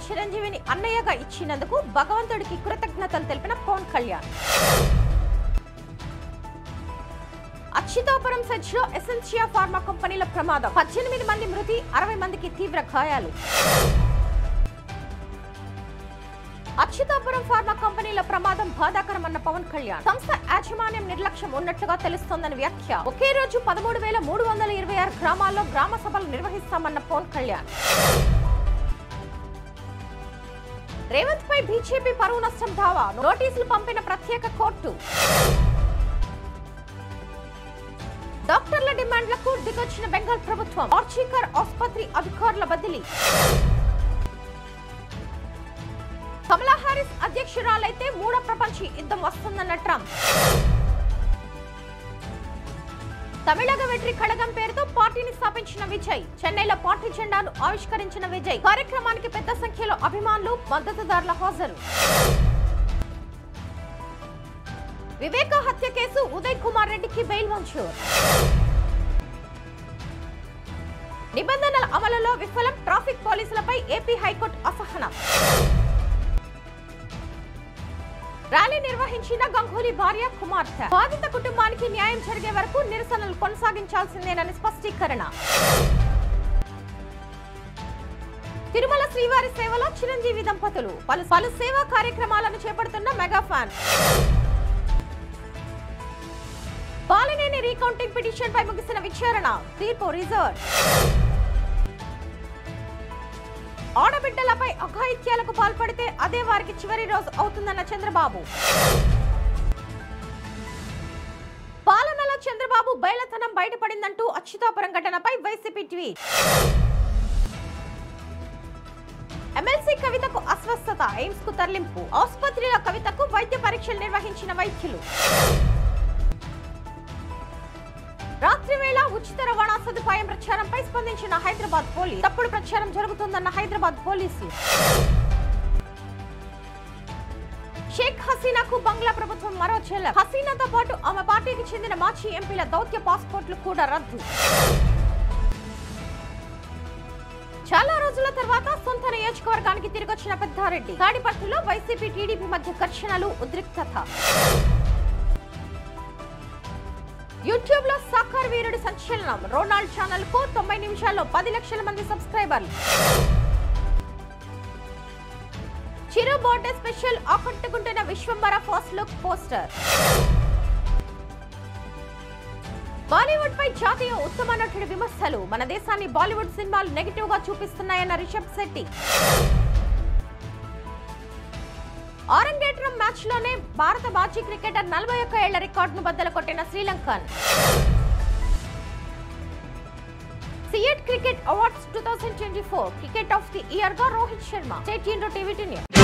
చిరంజీవిని అన్నయ్యగా ఇచ్చినందుకు భగవంతుడికి కృతజ్ఞతలు తెలిపిన పవన్ కళ్యాణ్ అక్షితాపురం సెజ్ లో ఎసెన్షియా ఫార్మా కంపెనీల ప్రమాదం పద్దెనిమిది మంది మృతి అరవై మందికి తీవ్ర గాయాలు అక్షితాపురం ఫార్మా కంపెనీల ప్రమాదం బాధాకరమన్న పవన్ కళ్యాణ్ సంస్థ యాజమాన్యం నిర్లక్ష్యం ఉన్నట్లుగా తెలుస్తోందని వ్యాఖ్య ఒకే రోజు పదమూడు వేల మూడు వందల ఇరవై ఆరు గ్రామాల్లో గ్రామ సభలు నిర్వహిస్తామన్న పవన్ కళ్యాణ్ రేవంత్ పై బీజేపీ పరువు నష్టం దావా నోటీసులు పంపిన ప్రత్యేక కోర్టు డాక్టర్ల డిమాండ్లకు దిగొచ్చిన బెంగాల్ ప్రభుత్వం ఆర్చీకర్ ఆసుపత్రి అధికారుల బదిలీ కమలా హారిస్ అధ్యక్షురాలైతే మూడో ప్రపంచ యుద్ధం వస్తుందన్న ట్రంప్ తమిళగ వెట్రి కళగం పేరుతో పార్టీని స్థాపించిన విజయ్ చెన్నైలో పార్టీ జెండాను ఆవిష్కరించిన విజయ్ కార్యక్రమానికి పెద్ద సంఖ్యలో అభిమానులు మద్దతుదారుల హాజరు వివేక హత్య కేసు ఉదయ్ కుమార్ రెడ్డికి బెయిల్ మంజూరు నిబంధనల అమలులో విఫలం ట్రాఫిక్ పోలీసులపై ఏపీ హైకోర్టు అసహనం ర్యాలీ నిర్వహించిన గంగూలీ భార్య కుమార్తె బాధిత కుటుంబానికి న్యాయం జరిగే వరకు నిరసనలు కొనసాగించాల్సిందేనని స్పష్టీకరణ తిరుమల శ్రీవారి సేవలో చిరంజీవి దంపతులు పలు పలు సేవా కార్యక్రమాలను చేపడుతున్న mega fan Balineni recounting petition పై ముగిసిన విచారణ తీర్పు రిజర్వ్ ఆడబిడ్డలపై అఘాయిత్యాలకు పాల్పడితే అదే వారికి చివరి రోజు అవుతుందన్న చంద్రబాబు పాలనలో చంద్రబాబు బయలతనం బయటపడిందంటూ అచ్యుతాపురం ఘటనపై వైసీపీ ట్వీట్ ఎమ్మెల్సీ కవితకు అస్వస్థత ఎయిమ్స్ కు తరలింపు ఆసుపత్రిలో కవితకు వైద్య పరీక్షలు నిర్వహించిన వైద్యులు రాత్రి వేళ ఉచిత రవాణా సదుపాయం ప్రచారంపై స్పందించిన హైదరాబాద్ పోలీస్ తప్పుడు ప్రచారం జరుగుతుందన్న హైదరాబాద్ పోలీసులు షేక్ హసీనాకు బంగ్లా ప్రభుత్వం మరో చెల్ల హసీనాతో పాటు ఆమె పార్టీకి చెందిన మాజీ ఎంపీల దౌత్య పాస్పోర్ట్లు కూడా రద్దు చాలా రోజుల తర్వాత సొంత నియోజకవర్గానికి తిరిగొచ్చిన పెద్దారెడ్డి తాడిపట్టులో వైసీపీ టీడీపీ మధ్య ఘర్షణలు ఉద్రిక్తత యూట్యూబ్ లో సాకార్ వీరుడి సంచలనం రొనాల్డ్ ఛానల్ కు తొంభై నిమిషాల్లో పది లక్షల మంది సబ్స్క్రైబర్లు చిరు బర్త్డే స్పెషల్ ఆకట్టుకుంటున్న Vishwambhara first look poster Bollywood పై జాతీయ ఉత్తమ నటుడి విమర్శలు మన దేశాన్ని బాలీవుడ్ సినిమాలు నెగిటివ్ గా చూపిస్తున్నాయన్న రిషబ్ శెట్టి ఆరంగేట్రం మ్యాచ్ లోనే భారత మాజీ క్రికెటర్ నలభై ఒక్క ఏళ్ల రికార్డును బద్దలు కొట్టిన Sri Lankan CEAT cricket awards two thousand twenty four cricket of the year గా Rohit Sharma state TV news